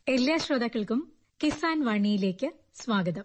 എല്ലാ ശ്രോതാക്കൾക്കും കിസാൻ വാണിയിലേക്ക് സ്വാഗതം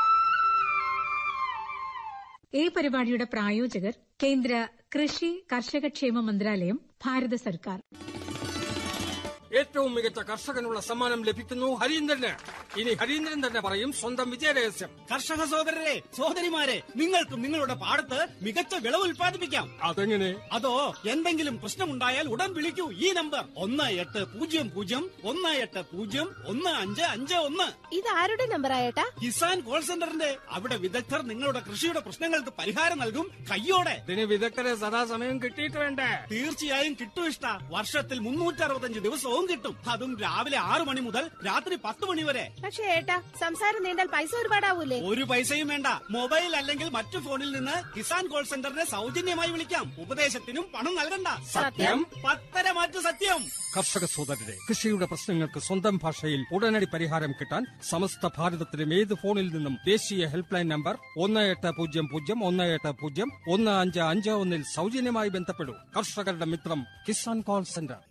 ഈ പരിപാടിയുടെ പ്രായോജകർ കേന്ദ്ര കൃഷി കർഷകക്ഷേമ മന്ത്രാലയം ഭാരത സർക്കാർ ഏറ്റവും മികച്ച കർഷകനുള്ള സമ്മാനം ലഭിക്കുന്നു ഹരീന്ദ്രന് ഇനി ഹരീന്ദ്രൻ തന്നെ പറയും സ്വന്തം വിജയരഹസ്യം കർഷക സഹോദരരെ സഹോദരിമാരെ നിങ്ങൾക്കും നിങ്ങളുടെ പാടത്ത് മികച്ച വിളവ് ഉൽപ്പാദിപ്പിക്കാം അതെങ്ങനെ അതോ എന്തെങ്കിലും പ്രശ്നമുണ്ടായാൽ ഉടൻ വിളിക്കൂ ഈ നമ്പർ ഒന്ന് എട്ട് പൂജ്യം പൂജ്യം ഒന്ന് എട്ട് പൂജ്യം ഒന്ന് അഞ്ച് അഞ്ച് ഒന്ന് ഇത് ആരുടെ നമ്പർ ആയേട്ടാ കിസാൻ കോൾ സെന്ററിന്റെ അവിടെ വിദഗ്ധർ നിങ്ങളുടെ കൃഷിയുടെ പ്രശ്നങ്ങൾക്ക് പരിഹാരം നൽകും കയ്യോടെ ഇതിന് വിദഗ്ധരെ സദാസമയം കിട്ടിയിട്ട് വേണ്ടേ തീർച്ചയായും കിട്ടും ഇഷ്ട വർഷത്തിൽ മുന്നൂറ്റി അറുപത്തഞ്ച് ദിവസവും കിട്ടും അതും രാവിലെ ആറു മണി മുതൽ രാത്രി പത്ത് മണി വരെ പക്ഷേ ഏട്ടാ സംസാരം നീണ്ടാൽ പൈസ ഒരുപാടാവൂലേ ഒരു പൈസയും വേണ്ട മൊബൈൽ അല്ലെങ്കിൽ മറ്റു ഫോണിൽ നിന്ന് കിസാൻ കോൾ സെന്ററിനെ സൗജന്യമായി വിളിക്കാം ഉപദേശത്തിനും പണം നൽകണ്ട സത്യം പത്തര മാറ്റു സത്യം കർഷക സോദരരെ കൃഷിയുടെ പ്രശ്നങ്ങൾക്ക് സ്വന്തം ഭാഷയിൽ ഉടനടി പരിഹാരം കിട്ടാൻ സമസ്ത ഭാരതത്തിലും ഏത് ഫോണിൽ നിന്നും ദേശീയ ഹെൽപ്പ് ലൈൻ നമ്പർ ഒന്ന് എട്ട് പൂജ്യം പൂജ്യം ഒന്ന് എട്ട് പൂജ്യം ഒന്ന് അഞ്ച് അഞ്ച് ഒന്നിൽ സൗജന്യമായി ബന്ധപ്പെടൂ കർഷകരുടെ മിത്രം കിസാൻ കോൾ സെന്റർ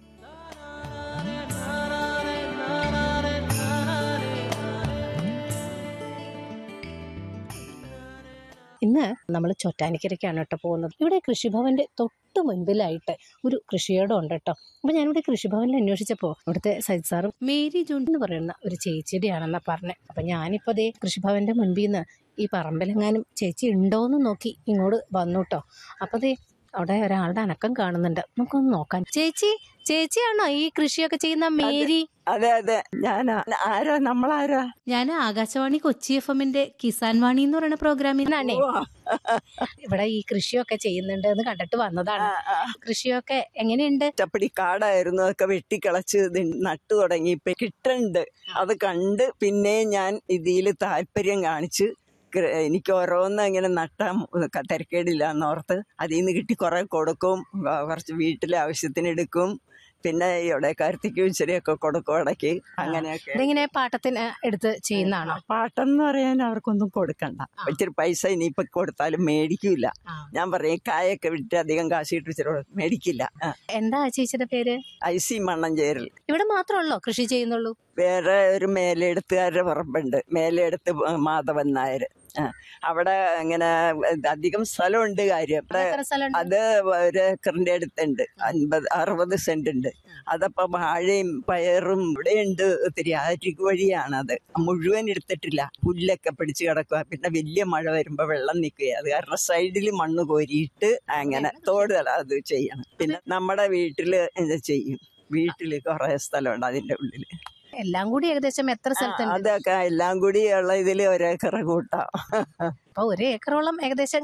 ഇന്ന് നമ്മൾ ചൊറ്റാനിക്കരയ്ക്കാണ് കേട്ടോ പോകുന്നത് ഇവിടെ കൃഷിഭവന്റെ തൊട്ട് മുൻപിലായിട്ട് ഒരു കൃഷിയിടം ഉണ്ട് കേട്ടോ അപ്പൊ ഞാനിവിടെ കൃഷിഭവനിൽ അന്വേഷിച്ചപ്പോൾ ഇവിടുത്തെ സജിത് സാറും മേരി ജോൺ എന്ന് പറയുന്ന ഒരു ചേച്ചിയുടെയാണെന്നാ പറഞ്ഞത് അപ്പൊ ഞാനിപ്പോ ദേ കൃഷിഭവന്റെ മുൻപിൽ നിന്ന് ഈ പറമ്പിലെങ്ങാനും ചേച്ചി ഉണ്ടോന്ന് നോക്കി ഇങ്ങോട്ട് വന്നു കേട്ടോ അപ്പൊ ദേ അവിടെ ഒരാളുടെ അനക്കം കാണുന്നുണ്ട് നമുക്കൊന്ന് നോക്കാം ചേച്ചി ചേച്ചിയാണോ ഈ കൃഷിയൊക്കെ ചെയ്യുന്ന മേരി അതെ അതെ ഞാനാ ആരാ നമ്മളാരാ ഞാൻ ആകാശവാണി കൊച്ചി എഫ് എമ്മിന്റെ കിസാൻ വാണി എന്ന് പറയുന്ന പ്രോഗ്രാമിൽ നിന്നാണേ ഇവിടെ ഈ കൃഷിയൊക്കെ ചെയ്യുന്നുണ്ട് എന്ന് കണ്ടിട്ട് വന്നതാണ് കൃഷിയൊക്കെ എങ്ങനെയുണ്ട് ചപ്പടി കാടായിരുന്നു അതൊക്കെ വെട്ടിക്കളച്ച് ഇത് നട്ടു തുടങ്ങി ഇപ്പൊ കിട്ടുന്നുണ്ട് അത് കണ്ട് പിന്നെ ഞാൻ ഇതിൽ താല്പര്യം കാണിച്ച് ഗ്ര- എനിക്ക് ഓരോന്ന് ഇങ്ങനെ നട്ടാൻ തിരക്കേടില്ല എന്നോർത്ത് അതിൽ നിന്ന് കിട്ടി കുറെ കൊടുക്കും വ- കുറച്ച് വീട്ടിലെ ആവശ്യത്തിന് എടുക്കും പിന്നെ ഇവിടെ കാർത്തിക്കും ഇച്ചിരിയൊക്കെ കൊടുക്കും ഇടയ്ക്ക് അങ്ങനെയൊക്കെ ഇതിങ്ങനെ പാട്ടത്തിന് എടുത്ത് ചെയ്യുന്നതാണോ പാട്ടെന്ന് പറയാൻ അവർക്കൊന്നും കൊടുക്കണ്ട ഇച്ചിരി പൈസ ഇനിയിപ്പൊ കൊടുത്താലും മേടിക്കൂല ഞാൻ പറയും കായൊക്കെ വിറ്റ് അധികം കാശ് കിട്ടി ഇച്ചിരി കൊടുക്കും. മേടിക്കില്ല ആ. എന്താ ചേച്ചിയുടെ പേര് ഐ സി മണ്ണഞ്ചേരൽ ഇവിടെ മാത്രമല്ലോ കൃഷി ചെയ്യുന്നുള്ളൂ വേറെ ഒരു മേലെടുത്തുകാരുടെ പറമ്പുണ്ട് മേലെടുത്ത് മാധവൻ നായർ ആ. അവിടെ ഇങ്ങനെ അധികം സ്ഥലമുണ്ട് കാര്യം അവിടെ എത്ര സ്ഥലമുണ്ട് അത് ഒരു ഏക്കറിന്റെ അടുത്തുണ്ട് അൻപത് അറുപത് സെന്റ് ഉണ്ട് അതപ്പോ വാഴയും പയറും ഇവിടെയുണ്ട് ഒത്തിരി ആറ്റിക്ക് വഴിയാണത് മുഴുവൻ എടുത്തിട്ടില്ല പുല്ലൊക്കെ പിടിച്ച് കിടക്കുക പിന്നെ വലിയ മഴ വരുമ്പോ വെള്ളം നിൽക്കുക അത് കാരണം സൈഡിൽ മണ്ണ് കോരിയിട്ട് അങ്ങനെ തോട് അത് ചെയ്യണം പിന്നെ നമ്മുടെ വീട്ടില് ഇത് ചെയ്യും വീട്ടില് കുറെ സ്ഥലമുണ്ട് അതിന്റെ ഉള്ളില് എല്ലാം കൂടി ഏകദേശം എത്ര സ്ഥലത്തുണ്ട് അതൊക്കെ എല്ലാം കൂടി ഉള്ള ഇതില് ഒരേക്കറ കൂട്ടാം അപ്പൊ ഒരു ഏക്കറോളം ഏകദേശം